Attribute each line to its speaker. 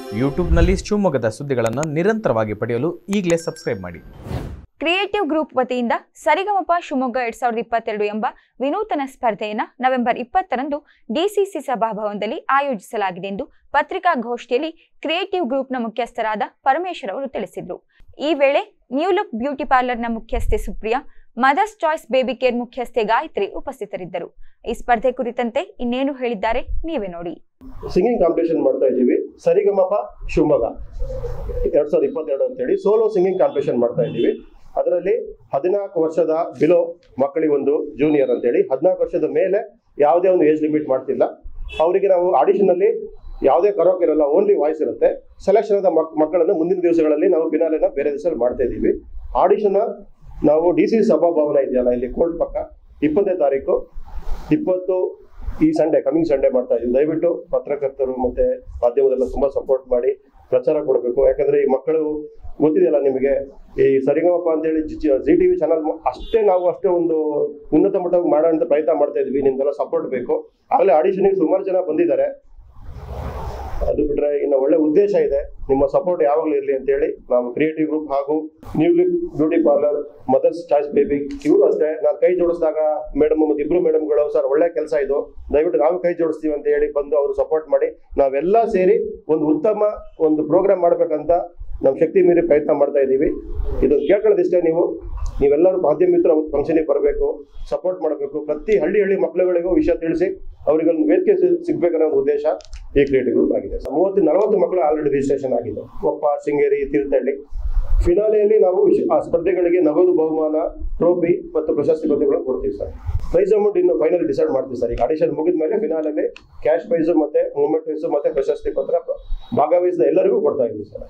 Speaker 1: ಯೂಟ್ಯೂಬ್ನಲ್ಲಿ ಶಿವಮೊಗ್ಗದ ಸುದ್ದಿಗಳನ್ನು ನಿರಂತರವಾಗಿ ಪಡೆಯಲು ಈಗಲೇ ಸಬ್ಸ್ಕ್ರೈಬ್ ಮಾಡಿ
Speaker 2: ಕ್ರಿಯೇಟಿವ್ ಗ್ರೂಪ್ ವತಿಯಿಂದ ಸರಿಗಮಪ ಶಿವಮೊಗ್ಗ ಎರಡ್ ಸಾವಿರದ ಇಪ್ಪತ್ತೆರಡು ಎಂಬ ವಿನೂತನ ಸ್ಪರ್ಧೆಯನ್ನು ನವೆಂಬರ್ ಇಪ್ಪತ್ತರಂದು ಡಿಸಿಸಿ ಸಭಾಭವನದಲ್ಲಿ ಆಯೋಜಿಸಲಾಗಿದೆ ಎಂದು ಪತ್ರಿಕಾಗೋಷ್ಠಿಯಲ್ಲಿ ಕ್ರಿಯೇಟಿವ್ ಗ್ರೂಪ್ನ ಮುಖ್ಯಸ್ಥರಾದ ಪರಮೇಶ್ವರ್ ಅವರು ತಿಳಿಸಿದರು ಈ ವೇಳೆ ನ್ಯೂ ಲುಕ್ ಬ್ಯೂಟಿ ಪಾರ್ಲರ್ನ ಮುಖ್ಯಸ್ಥೆ Supriya mother's choice baby care ಮುಖ್ಯಸ್ಥೆ ಗಾಯತ್ರಿ ಉಪಸ್ಥಿತರಿದ್ದರು ಈ ಸ್ಪರ್ಧೆ ಕುರಿತಂತೆ ಇನ್ನೇನು ಹೇಳಿದ್ದಾರೆ ನೀವೇ ನೋಡಿ
Speaker 3: ಸಿಂಗಿಂಗ್ ಕಾಂಪಿಟೇಷನ್ ಮಾಡ್ತಾ ಇದ್ದೀವಿ ಸರಿಗಮಪ ಶಿವಮೊಗ್ಗ ಎರಡ್ ಸಾವಿರದ ಇಪ್ಪತ್ತೆರಡು ಅಂತೇಳಿ ಸೋಲೋ ಸಿಂಗಿಂಗ್ ಕಾಂಪಿಟೇಷನ್ ಮಾಡ್ತಾ ಇದ್ದೀವಿ ಅದರಲ್ಲಿ ಹದಿನಾಲ್ಕು ವರ್ಷದ ಬಿಲೋ ಮಕ್ಕಳಿಗೆ ಒಂದು ಜೂನಿಯರ್ ಅಂತೇಳಿ ಹದಿನಾಲ್ಕು ವರ್ಷದ ಮೇಲೆ ಯಾವುದೇ ಒಂದು ಏಜ್ ಲಿಮಿಟ್ ಮಾಡ್ತಿಲ್ಲ ಅವರಿಗೆ ನಾವು ಆಡಿಷನ್ ಅಲ್ಲಿ ಯಾವುದೇ ಕರೋಕ್ ಇರಲ್ಲ ಓನ್ಲಿ ವಾಯ್ಸ್ ಇರುತ್ತೆ ಸೆಲೆಕ್ಷನ್ ಆದ ಮಕ್ ಮಕ್ಕಳನ್ನು ಮುಂದಿನ ದಿವಸಗಳಲ್ಲಿ ನಾವು ಫಿನಾಲೆನ ಬೇರೆ ದಿವಸದಲ್ಲಿ ಮಾಡ್ತಾ ಇದ್ದೀವಿ ಆಡಿಷನ್ ನಾವು ಡಿ ಸಿ ಸಭಾಭವನ ಇದೆಯಲ್ಲ ಇಲ್ಲಿ ಕೋರ್ಟ್ ಪಕ್ಕ ಇಪ್ಪತ್ತನೇ ತಾರೀಕು ಇಪ್ಪತ್ತು ಈ ಸಂಡೇ ಕಮಿಂಗ್ ಸಂಡೇ ಮಾಡ್ತಾ ಇದೀವಿ ದಯವಿಟ್ಟು ಪತ್ರಕರ್ತರು ಮತ್ತೆ ಮಾಧ್ಯಮದೆಲ್ಲ ತುಂಬಾ ಸಪೋರ್ಟ್ ಮಾಡಿ ಪ್ರಚಾರ ಕೊಡಬೇಕು ಯಾಕಂದ್ರೆ ಈ ಮಕ್ಕಳು ಗೊತ್ತಿದೆಯಲ್ಲ ನಿಮಗೆ ಈ ಸರಿಗಮಪ ಅಂತೇಳಿ ಜಿ ಟಿವಿ ಚಾನಲ್ ಅಷ್ಟೇ ನಾವು ಅಷ್ಟೇ ಒಂದು ಉನ್ನತ ಮಟ್ಟಕ್ಕೆ ಮಾಡೋ ಅಂತ ಪ್ರಯತ್ನ ಮಾಡ್ತಾ ಇದೀವಿ ನಿಮ್ದೆಲ್ಲ ಸಪೋರ್ಟ್ ಬೇಕು ಆಗಲೇ ಆಡಿಷನ್ಗೆ ಸುಮಾರು ಜನ ಬಂದಿದ್ದಾರೆ ಅದು ಬಿಟ್ರೆ ಇನ್ನು ಒಳ್ಳೆ ಉದ್ದೇಶ ಇದೆ ನಿಮ್ಮ ಸಪೋರ್ಟ್ ಯಾವಾಗಲೂ ಇರಲಿ ಅಂತ ಹೇಳಿ ನಾವು ಕ್ರಿಯೇಟಿವ್ ಗ್ರೂಪ್ ಹಾಗೂ new lip beauty parlour mother's choice baby ಇವರು ಅಷ್ಟೇ ನಾನು ಕೈ ಜೋಡಿಸಿದಾಗ ಮೇಡಮ್ ಮತ್ತೆ ಇಬ್ರು ಮೇಡಮ್ಗಳು ಸರ್ ಒಳ್ಳೆ ಕೆಲಸ ಇದು ದಯವಿಟ್ಟು ನಾವು ಕೈ ಜೋಡಿಸ್ತೀವಿ ಅಂತ ಹೇಳಿ ಬಂದು ಅವರು ಸಪೋರ್ಟ್ ಮಾಡಿ ನಾವೆಲ್ಲ ಸೇರಿ ಒಂದು ಉತ್ತಮ ಒಂದು ಪ್ರೋಗ್ರಾಮ್ ಮಾಡ್ಬೇಕಂತ ನಮ್ಮ ಶಕ್ತಿ ಮೀರಿ ಪ್ರಯತ್ನ ಮಾಡ್ತಾ ಇದ್ದೀವಿ ಇದು ಕೇಳ್ಕೊಳ್ಳೋದಿಷ್ಟೇ ನೀವು ನೀವೆಲ್ಲರೂ ಮಾಧ್ಯಮ ಮಿತ್ರ ಅವತ್ತು ಫಂಕ್ಷನಿಗೆ ಬರಬೇಕು ಸಪೋರ್ಟ್ ಮಾಡಬೇಕು ಪ್ರತಿ ಹಳ್ಳಿ ಹಳ್ಳಿ ಮಕ್ಕಳುಗಳಿಗೂ ವಿಷಯ ತಿಳಿಸಿ ಅವರಿಗೆ ಒಂದು ವೇದಿಕೆ ಸಿ- ಸಿಗ್ಬೇಕನ್ನೋ ಒಂದು ಉದ್ದೇಶ ಈ ಕ್ರಿಯೇಟಿವ್ ಗ್ರೂಪ್ ಆಗಿದೆ ಮೂವತ್ತು ನಲವತ್ತು ಮಕ್ಕಳು ಆಲ್ರೆಡಿ ರಿಜಿಸ್ಟ್ರೇಷನ್ ಆಗಿದೆ ಕೊಪ್ಪ ಶೃಂಗೇರಿ ತೀರ್ಥಹಳ್ಳಿ ಫಿನಾಲೆಯಲ್ಲಿ ನಾವು ವಿಶ- ಆ ಸ್ಪರ್ಧೆಗಳಿಗೆ ನಗದು ಬಹುಮಾನ ಟ್ರೋಫಿ ಮತ್ತು ಪ್ರಶಸ್ತಿ ಪತ್ರಗಳನ್ನು ಕೊಡ್ತೀವಿ ಸರ್ ಪ್ರೈಸ್ ಅಮೌಂಟ್ ಇನ್ನು ಫೈನಲ್ ಡಿಸೈಡ್ ಮಾಡ್ತೀವಿ ಸರ್ ಈಗ ಆಡಿಷನ್ ಮುಗಿದ ಮೇಲೆ ಫಿನಾಲಲ್ಲಿ ಕ್ಯಾಶ್ ಪ್ರೈಸ್ ಮತ್ತೆ ಮೂಮೆಂಟ್ ಪ್ರೈಸ್ ಮತ್ತೆ ಪ್ರಶಸ್ತಿ ಪತ್ರ ಭಾಗವಹಿಸಿದ ಎಲ್ಲರಿಗೂ ಕೊಡ್ತಾ ಇದ್ದೀವಿ ಸರ್